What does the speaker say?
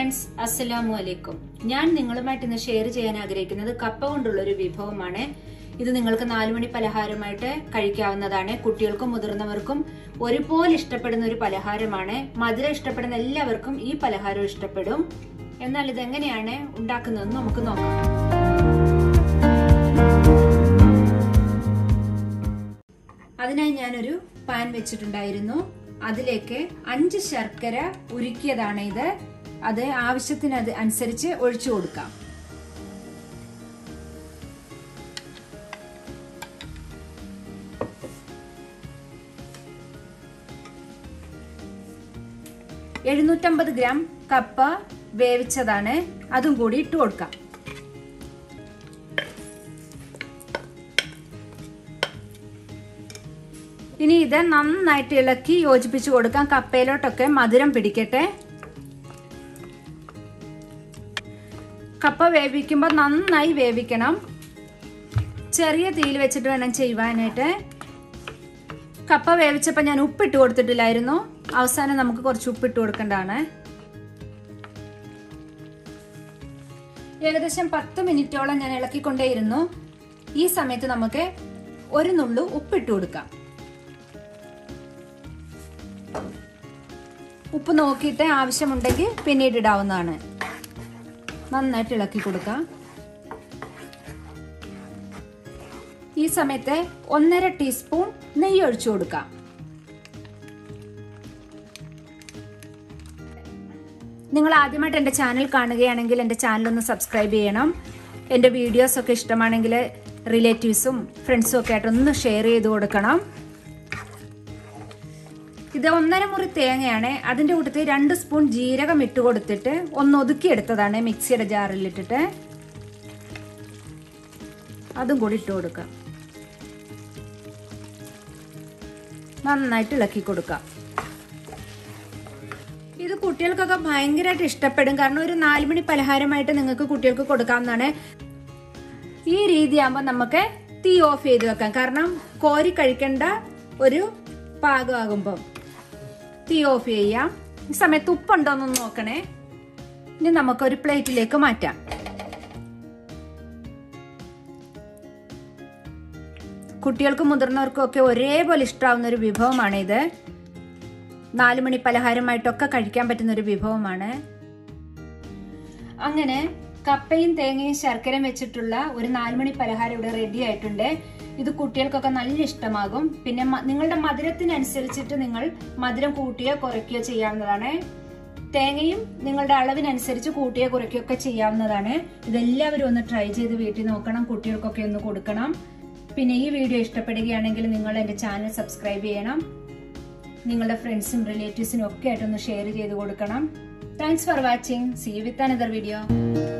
friends അസ്സലാമു അലൈക്കും ഞാൻ നിങ്ങളുമായിട്ട് ഇന്ന് ഷെയർ ചെയ്യാൻ ആഗ്രഹിക്കുന്നത് കപ്പ കൊണ്ടുള്ള ഒരു വിഭവമാണ് ഇത് നിങ്ങൾക്ക് നാലുമണി പലഹാരമായിട്ട് കഴിക്കാവുന്നതാണ് കുട്ടികൾക്കും മുതിർന്നവർക്കും ഒരുപോലെ ഇഷ്ടപ്പെടുന്ന ഒരു പലഹാരമാണ് മധുരം ഇഷ്ടപ്പെടുന്ന എല്ലാവർക്കും ഈ പലഹാരം ഇഷ്ടപ്പെടും എന്നാൽ ഇതെങ്ങനെയാണ് ഉണ്ടാക്കുന്നതെന്ന് നമുക്ക് നോക്കാം അതിനായി ഞാനൊരു പാൻ വെച്ചിട്ടുണ്ടായിരുന്നു അതിലേക്ക് അഞ്ച് ശർക്കര ഉരുക്കിയതാണ് ഇത് അത് ആവശ്യത്തിന് അത് അനുസരിച്ച് ഒഴിച്ചു കൊടുക്കാം എഴുന്നൂറ്റമ്പത് ഗ്രാം കപ്പ വേവിച്ചതാണ് അതും കൂടി ഇട്ട് കൊടുക്കാം ഇനി ഇത് നന്നായിട്ട് ഇളക്കി യോജിപ്പിച്ച് കൊടുക്കാം കപ്പയിലോട്ടൊക്കെ മധുരം പിടിക്കട്ടെ കപ്പ വേവിക്കുമ്പോൾ നന്നായി വേവിക്കണം ചെറിയ തീയിൽ വെച്ചിട്ട് വേണം ചെയ്യുവാനായിട്ട് കപ്പ വേവിച്ചപ്പോൾ ഞാൻ ഉപ്പിട്ട് കൊടുത്തിട്ടില്ലായിരുന്നു അവസാനം നമുക്ക് കുറച്ച് ഉപ്പിട്ട് കൊടുക്കേണ്ടതാണ് ഏകദേശം പത്ത് മിനിറ്റോളം ഞാൻ ഇളക്കിക്കൊണ്ടേയിരുന്നു ഈ സമയത്ത് നമുക്ക് ഒരു നുള്ളു ഉപ്പിട്ട് കൊടുക്കാം ഉപ്പ് നോക്കിയിട്ട് ആവശ്യമുണ്ടെങ്കിൽ പിന്നീട് ഇടാവുന്നതാണ് നന്നായിട്ട് ഇളക്കി കൊടുക്കാം ഈ സമയത്ത് ഒന്നര ടീസ്പൂൺ നെയ്യ് ഒഴിച്ചു കൊടുക്കാം നിങ്ങൾ ആദ്യമായിട്ട് എൻ്റെ ചാനൽ കാണുകയാണെങ്കിൽ എൻ്റെ ചാനൽ ഒന്ന് സബ്സ്ക്രൈബ് ചെയ്യണം എൻ്റെ വീഡിയോസ് ഒക്കെ ഇഷ്ടമാണെങ്കിൽ റിലേറ്റീവ്സും ഫ്രണ്ട്സും ഒക്കെ ആയിട്ട് ഒന്ന് ഷെയർ ചെയ്ത് കൊടുക്കണം ഇത് ഒന്നര മുറി തേങ്ങയാണ് അതിൻ്റെ കൂട്ടത്തിൽ രണ്ട് സ്പൂൺ ജീരകം ഇട്ട് കൊടുത്തിട്ട് ഒന്ന് ഒതുക്കിയെടുത്തതാണ് മിക്സിയുടെ ജാറിലിട്ടിട്ട് അതും കൂടി ഇട്ട് കൊടുക്കാം നന്നായിട്ട് ഇളക്കി കൊടുക്കാം ഇത് കുട്ടികൾക്കൊക്കെ ഭയങ്കരമായിട്ട് ഇഷ്ടപ്പെടും കാരണം ഒരു നാലുമണി പലഹാരമായിട്ട് നിങ്ങൾക്ക് കുട്ടികൾക്ക് കൊടുക്കാവുന്നതാണ് ഈ രീതിയാകുമ്പോൾ നമുക്ക് തീ ഓഫ് ചെയ്ത് വെക്കാം കാരണം കോരി കഴിക്കേണ്ട ഒരു പാകമാകുമ്പം തീ ഓഫ് ചെയ്യാം ഈ സമയത്ത് ഉപ്പുണ്ടോയെന്നൊന്ന് നോക്കണേ ഇനി നമുക്കൊരു പ്ലേറ്റിലേക്ക് മാറ്റാം കുട്ടികൾക്കും മുതിർന്നവർക്കും ഒക്കെ ഒരേപോലെ ഇഷ്ടമാവുന്ന ഒരു വിഭവമാണ് ഇത് നാലുമണി പലഹാരമായിട്ടൊക്കെ കഴിക്കാൻ പറ്റുന്ന ഒരു വിഭവമാണ് അങ്ങനെ കപ്പയും തേങ്ങയും ശർക്കരയും വെച്ചിട്ടുള്ള ഒരു നാലുമണി പലഹാരം ഇവിടെ റെഡി ആയിട്ടുണ്ട് ഇത് കുട്ടികൾക്കൊക്കെ നല്ല ഇഷ്ടമാകും പിന്നെ നിങ്ങളുടെ മധുരത്തിനനുസരിച്ചിട്ട് നിങ്ങൾ മധുരം കൂട്ടുകയോ കുറയ്ക്കുകയോ ചെയ്യാവുന്നതാണ് തേങ്ങയും നിങ്ങളുടെ അളവിനനുസരിച്ച് കൂട്ടുകയോ കുറയ്ക്കുകയോ ഒക്കെ ചെയ്യാവുന്നതാണ് ഇതെല്ലാവരും ഒന്ന് ട്രൈ ചെയ്ത് വീട്ടിൽ നോക്കണം കുട്ടികൾക്കൊക്കെ ഒന്ന് കൊടുക്കണം പിന്നെ ഈ വീഡിയോ ഇഷ്ടപ്പെടുകയാണെങ്കിൽ നിങ്ങൾ എൻ്റെ ചാനൽ സബ്സ്ക്രൈബ് ചെയ്യണം നിങ്ങളുടെ ഫ്രണ്ട്സും റിലേറ്റീവ്സിനും ഒക്കെ ആയിട്ടൊന്ന് ഷെയർ ചെയ്ത് കൊടുക്കണം thanks for watching see with another video